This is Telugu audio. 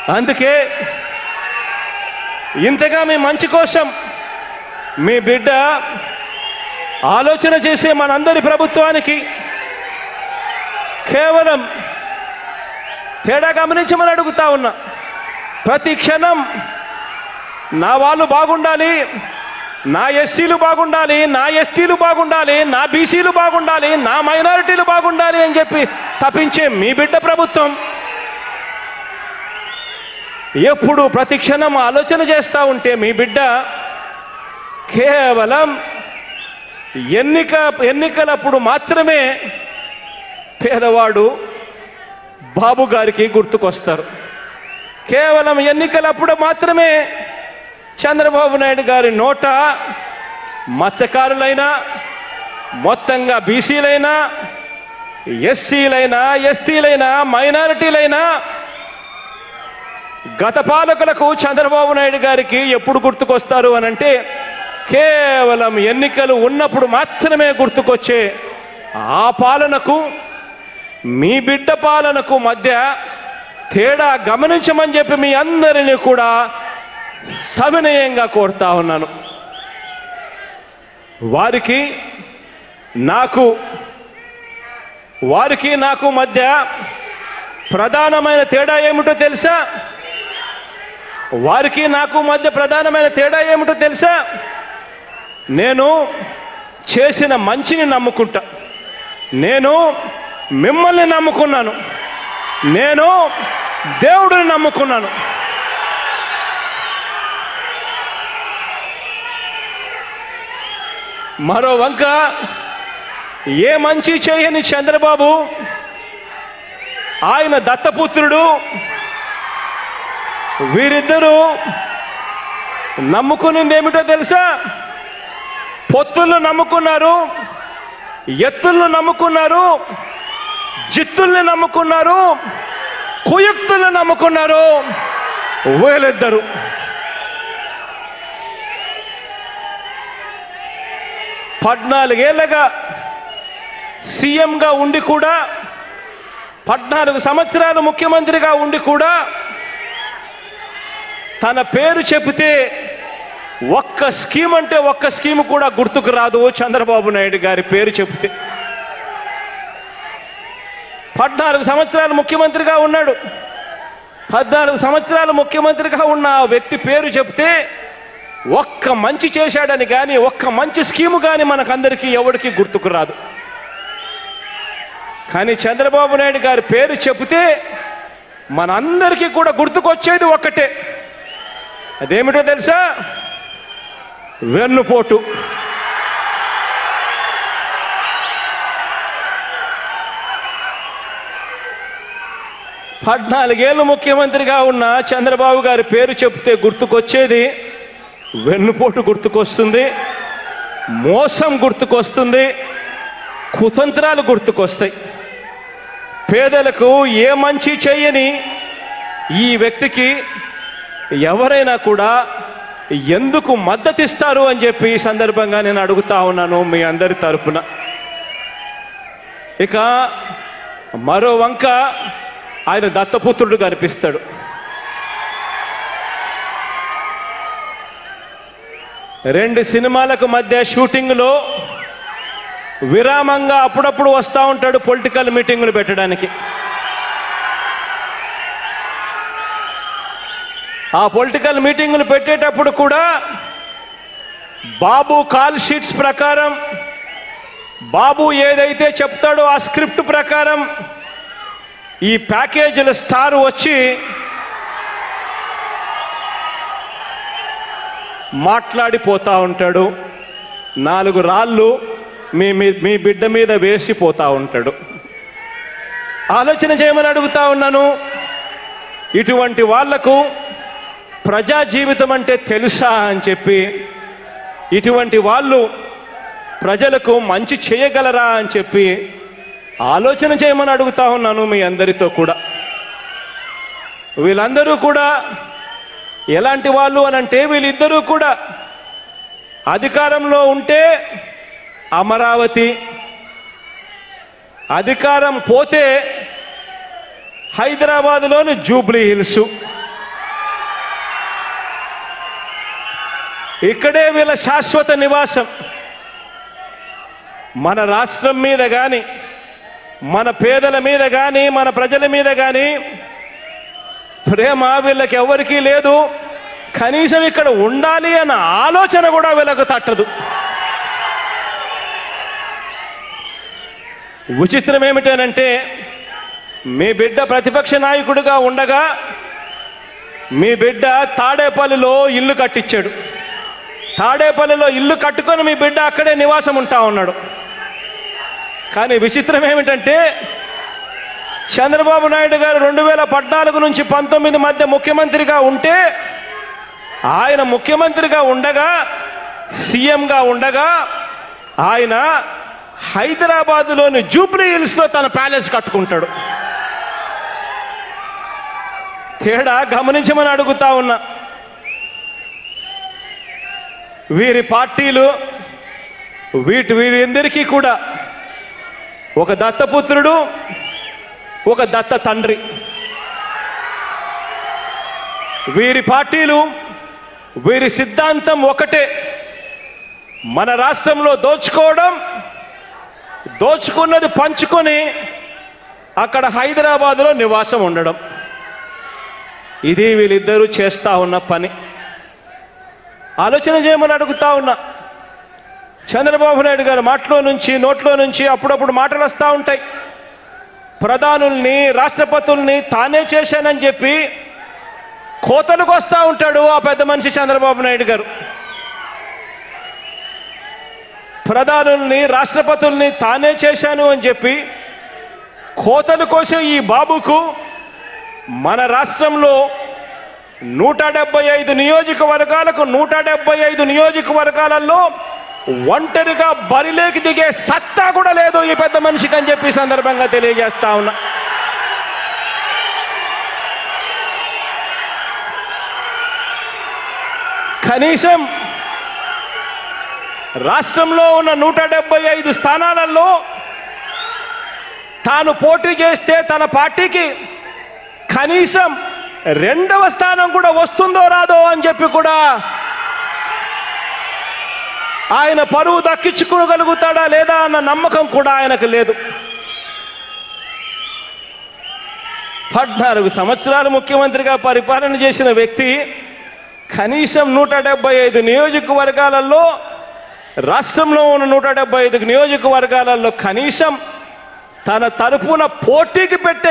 అందుకే ఇంతగా మీ మంచి కోసం మీ బిడ్డ ఆలోచన చేసే మనందరి ప్రభుత్వానికి కేవలం తేడా గమనించమని అడుగుతా ఉన్నా ప్రతి క్షణం నా వాళ్ళు బాగుండాలి నా ఎస్సీలు బాగుండాలి నా ఎస్టీలు బాగుండాలి నా బీసీలు బాగుండాలి నా మైనారిటీలు బాగుండాలి అని చెప్పి తప్పించే మీ బిడ్డ ప్రభుత్వం ఎప్పుడు ప్రతి క్షణం ఆలోచన చేస్తూ ఉంటే మీ బిడ్డ కేవలం ఎన్నిక ఎన్నికలప్పుడు మాత్రమే పేదవాడు బాబు గారికి గుర్తుకొస్తారు కేవలం ఎన్నికలప్పుడు మాత్రమే చంద్రబాబు నాయుడు గారి నోట మత్స్యకారులైనా మొత్తంగా బీసీలైనా ఎస్సీలైనా ఎస్టీలైనా మైనారిటీలైనా గత పాలకులకు చంద్రబాబు నాయుడు గారికి ఎప్పుడు గుర్తుకొస్తారు అని అంటే కేవలం ఎన్నికలు ఉన్నప్పుడు మాత్రమే గుర్తుకొచ్చే ఆ పాలనకు మీ బిడ్డ పాలనకు మధ్య తేడా గమనించమని చెప్పి మీ అందరినీ కూడా సవినయంగా కోరుతా ఉన్నాను వారికి నాకు వారికి నాకు మధ్య ప్రధానమైన తేడా ఏమిటో తెలుసా వారికి నాకు మధ్య ప్రధానమైన తేడా ఏమిటో తెలుసా నేను చేసిన మంచిని నమ్ముకుంటా నేను మిమ్మల్ని నమ్ముకున్నాను నేను దేవుడిని నమ్ముకున్నాను మరో వంక ఏ మంచి చేయని చంద్రబాబు ఆయన దత్తపుత్రుడు వీరిద్దరూ నమ్ముకునింది ఏమిటో తెలుసా పొత్తులను నమ్ముకున్నారు ఎత్తులను నమ్ముకున్నారు జిత్తుల్ని నమ్ముకున్నారు కుయుక్తులను నమ్ముకున్నారు వీళ్ళిద్దరు పద్నాలుగేళ్లగా సీఎంగా ఉండి కూడా పద్నాలుగు సంవత్సరాలు ముఖ్యమంత్రిగా ఉండి కూడా తన పేరు చెబితే ఒక్క స్కీమ్ అంటే ఒక్క స్కీమ్ కూడా గుర్తుకు రాదు చంద్రబాబు నాయుడు గారి పేరు చెబితే పద్నాలుగు సంవత్సరాలు ముఖ్యమంత్రిగా ఉన్నాడు పద్నాలుగు సంవత్సరాలు ముఖ్యమంత్రిగా ఉన్న ఆ వ్యక్తి పేరు చెప్తే ఒక్క మంచి చేశాడని కానీ ఒక్క మంచి స్కీము కానీ మనకందరికీ ఎవరికి గుర్తుకు రాదు కానీ చంద్రబాబు నాయుడు గారి పేరు చెబితే మనందరికీ కూడా గుర్తుకొచ్చేది ఒక్కటే అదేమిటో తెలుసా వెన్నుపోటు పద్నాలుగేళ్ళు ముఖ్యమంత్రిగా ఉన్న చంద్రబాబు గారి పేరు చెప్తే గుర్తుకొచ్చేది వెన్నుపోటు గుర్తుకొస్తుంది మోసం గుర్తుకొస్తుంది కుతంత్రాలు గుర్తుకొస్తాయి పేదలకు ఏ మంచి చేయని ఈ వ్యక్తికి ఎవరైనా కూడా ఎందుకు మద్దతిస్తారు అని చెప్పి ఈ సందర్భంగా నేను అడుగుతా ఉన్నాను మీ అందరి తరపున ఇక మరో వంక ఆయన దత్తపుత్రుడు కనిపిస్తాడు రెండు సినిమాలకు మధ్య షూటింగ్లో విరామంగా అప్పుడప్పుడు వస్తూ ఉంటాడు పొలిటికల్ మీటింగులు పెట్టడానికి ఆ పొలిటికల్ మీటింగులు పెట్టేటప్పుడు కూడా బాబు కాల్ షీట్స్ ప్రకారం బాబు ఏదైతే చెప్తాడో ఆ స్క్రిప్ట్ ప్రకారం ఈ ప్యాకేజీల స్టార్ వచ్చి మాట్లాడిపోతా ఉంటాడు నాలుగు రాళ్ళు మీ మీ- మీ బిడ్డ మీద వేసిపోతా ఉంటాడు ఆలోచన చేయమని అడుగుతా ఉన్నాను ఇటువంటి వాళ్లకు ప్రజా జీవితం అంటే తెలుసా అని చెప్పి ఇటువంటి వాళ్ళు ప్రజలకు మంచి చేయగలరా అని చెప్పి ఆలోచన చేయమని అడుగుతా ఉన్నాను మీ అందరితో కూడా వీళ్ళందరూ కూడా ఎలాంటి వాళ్ళు అని అంటే వీళ్ళిద్దరూ కూడా అధికారంలో ఉంటే అమరావతి అధికారం పోతే హైదరాబాదులోని జూబ్లీ హిల్స్ ఇక్కడే వీళ్ళ శాశ్వత నివాసం మన రాష్ట్రం మీద కానీ మన పేదల మీద కానీ మన ప్రజల మీద కానీ ప్రేమ వీళ్ళకి ఎవరికీ లేదు కనీసం ఇక్కడ ఉండాలి అన్న ఆలోచన కూడా వీళ్ళకు తట్టదు విచిత్రం ఏమిటనంటే మీ బిడ్డ ప్రతిపక్ష నాయకుడిగా ఉండగా మీ బిడ్డ తాడేపల్లిలో ఇల్లు కట్టించాడు తాడేపల్లిలో ఇల్లు కట్టుకొని మీ బిడ్డ అక్కడే నివాసం ఉంటా ఉన్నాడు కానీ విచిత్రం ఏమిటంటే చంద్రబాబు నాయుడు గారు రెండు వేల పద్నాలుగు నుంచి పంతొమ్మిది మధ్య ముఖ్యమంత్రిగా ఉంటే ఆయన ముఖ్యమంత్రిగా ఉండగా సీఎంగా ఉండగా ఆయన హైదరాబాదులోని జూబ్లీ హిల్స్లో తన ప్యాలెస్ కట్టుకుంటాడు తేడా గమనించమని అడుగుతా ఉన్నా వీరి పార్టీలు వీటి వీరందరికీ కూడా ఒక దత్తపుత్రుడు ఒక దత్త తండ్రి వీరి పార్టీలు వీరి సిద్ధాంతం ఒకటే మన రాష్ట్రంలో దోచుకోవడం దోచుకున్నది పంచుకొని అక్కడ హైదరాబాదులో నివాసం ఉండడం ఇది వీళ్ళిద్దరూ చేస్తా ఉన్న పని ఆలోచన చేయమని అడుగుతా ఉన్నా చంద్రబాబు నాయుడు గారి మాటలో నుంచి నోట్లో నుంచి అప్పుడప్పుడు మాటలు వస్తూ ఉంటాయి ప్రధానుల్ని రాష్ట్రపతుల్ని తానే చేశానని చెప్పి కోతలకు వస్తూ ఉంటాడు ఆ పెద్ద మనిషి చంద్రబాబు నాయుడు గారు ప్రధానుల్ని రాష్ట్రపతుల్ని తానే చేశాను అని చెప్పి కోతలు కోసే ఈ బాబుకు మన రాష్ట్రంలో నూట డెబ్బై ఐదు నియోజకవర్గాలకు నూట డెబ్బై ఐదు నియోజకవర్గాలలో ఒంటరిగా బరిలేకి దిగే సత్తా కూడా లేదు ఈ పెద్ద మనిషికి అని చెప్పి ఈ సందర్భంగా తెలియజేస్తా ఉన్నా కనీసం రాష్ట్రంలో ఉన్న నూట డెబ్బై ఐదు స్థానాలలో తాను పోటీ చేస్తే తన పార్టీకి కనీసం రెండవ స్థానం కూడా వస్తుందో రాదో అని చెప్పి కూడా ఆయన పరువు దక్కించుకోగలుగుతాడా లేదా అన్న నమ్మకం కూడా ఆయనకు లేదు పద్నాలుగు సంవత్సరాలు ముఖ్యమంత్రిగా పరిపాలన చేసిన వ్యక్తి కనీసం నూట డెబ్బై ఐదు నియోజకవర్గాలలో రాష్ట్రంలో ఉన్న నూట డెబ్బై ఐదు నియోజకవర్గాలలో కనీసం తన తరపున పోటీకి పెట్టే